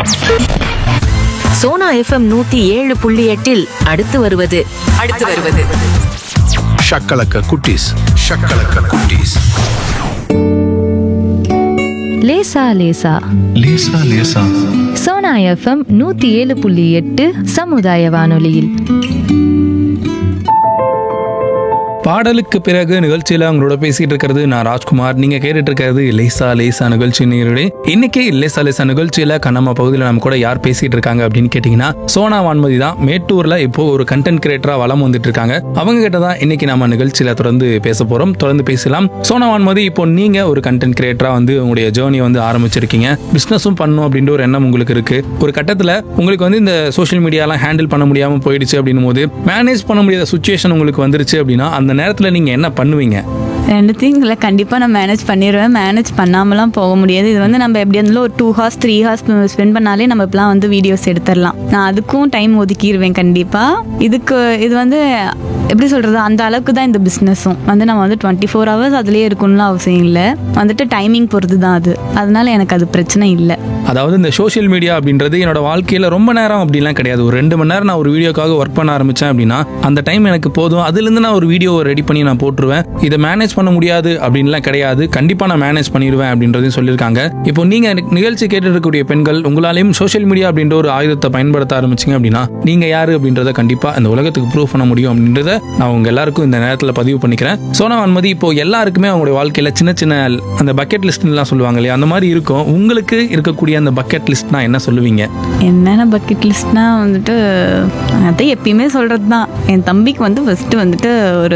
Sona FM நூத்தி ஏழு புள்ளி எட்டில் அடுத்து வருவது அடுத்து வருவது ஷக்கலக்க குட்டீஸ் ஷக்கலக்க குட்டீஸ் லேசா லேசா லேசா லேசா சோனா எஃப்எம் நூத்தி ஏழு புள்ளி எட்டு சமுதாய வானொலியில் பாடலுக்கு பிறகு நிகழ்ச்சியில் அவங்களோட பேசிட்டு இருக்கிறது நான் ராஜ்குமார் நீங்க கேட்டுட்டு இருக்கிறது லேசா லேசா நிகழ்ச்சி நேரடி இன்னைக்கு லேசா லேசா நிகழ்ச்சியில கண்ணம்மா பகுதியில் நம்ம கூட யார் பேசிட்டு இருக்காங்க அப்படின்னு கேட்டீங்கன்னா சோனா வான்மதி தான் மேட்டூர்ல இப்போ ஒரு கண்டென்ட் கிரியேட்டரா வளம் வந்துட்டு இருக்காங்க அவங்க கிட்ட தான் இன்னைக்கு நம்ம நிகழ்ச்சியில தொடர்ந்து பேச போறோம் தொடர்ந்து பேசலாம் சோனா வான்மதி இப்போ நீங்க ஒரு கண்டென்ட் கிரியேட்டரா வந்து உங்களுடைய ஜேர்னி வந்து ஆரம்பிச்சிருக்கீங்க பிசினஸும் பண்ணணும் அப்படின்ற ஒரு எண்ணம் உங்களுக்கு இருக்கு ஒரு கட்டத்துல உங்களுக்கு வந்து இந்த சோஷியல் மீடியாலாம் ஹேண்டில் பண்ண முடியாம போயிடுச்சு அப்படின்னும் போது மேனேஜ் பண்ண முடியாத சுச்சுவேஷன் உங்களுக்கு வந்துருச்சு அப்படின்னா அந்த நேரத்துல நீங்க என்ன பண்ணுவீங்க ரெண்டுத்தையும் இல்லை கண்டிப்பாக நான் மேனேஜ் பண்ணிடுவேன் மேனேஜ் பண்ணாமலாம் போக முடியாது இது வந்து நம்ம எப்படி இருந்தாலும் ஒரு two hours three hours spend பண்ணாலே நம்ம இப்பெல்லாம் வந்து வீடியோஸ் எடுத்துடலாம் நான் அதுக்கும் டைம் ஒதுக்கிடுவேன் கண்டிப்பாக இதுக்கு இது வந்து எப்படி சொல்கிறது அந்த அளவுக்கு தான் இந்த பிஸ்னஸும் வந்து நம்ம வந்து டுவெண்ட்டி ஃபோர் ஹவர்ஸ் அதுலேயே இருக்கணும்லாம் அவசியம் இல்லை வந்துட்டு டைமிங் பொறுத்து தான் அது அதனால எனக்கு அது பிரச்சனை இல்லை அதாவது இந்த சோஷியல் மீடியா அப்படின்றது என்னோட வாழ்க்கையில ரொம்ப நேரம் அப்படிலாம் கிடையாது ஒரு ரெண்டு மணி நேரம் நான் ஒரு வீடியோக்காக ஒர்க் பண்ண ஆரம்பிச்சேன் அப்படின்னா அந்த டைம் எனக்கு போதும் அதுலேருந்து நான் ஒரு வீடியோ ரெடி பண்ணி நான் போட்டுருவேன் இதை மேனேஜ் பண்ண முடியாது அப்படின்லாம் கிடையாது கண்டிப்பா நான் மேனேஜ் பண்ணிடுவேன் அப்படின்றதையும் சொல்லியிருக்காங்க இப்போ நீங்க எனக்கு நிகழ்ச்சி கேட்டு இருக்கக்கூடிய பெண்கள் உங்களாலையும் சோஷியல் மீடியா அப்படின்ற ஒரு ஆயுதத்தை பயன்படுத்த ஆரம்பிச்சீங்க அப்படின்னா நீங்க யாரு அப்படின்றத கண்டிப்பா இந்த உலகத்துக்கு ப்ரூவ் பண்ண முடியும் அப்படின்றத நான் உங்க எல்லாருக்கும் இந்த நேரத்தில் பதிவு பண்ணிக்கிறேன் சோனா வன்மதி இப்போ எல்லாருக்குமே அவங்களுடைய வாழ்க்கையில சின்ன சின்ன அந்த பக்கெட் லிஸ்ட்லாம் சொல்லுவாங்க இல்லையா அந்த மாதிரி இருக்கும் உங்களுக்கு இருக்கக்கூடிய அந்த பக்கெட் லிஸ்ட்னா என்ன சொல்லுவீங்க என்னென்ன பக்கெட் லிஸ்ட்னா வந்துட்டு அதை எப்பயுமே சொல்கிறது தான் என் தம்பிக்கு வந்து ஃபஸ்ட்டு வந்துட்டு ஒரு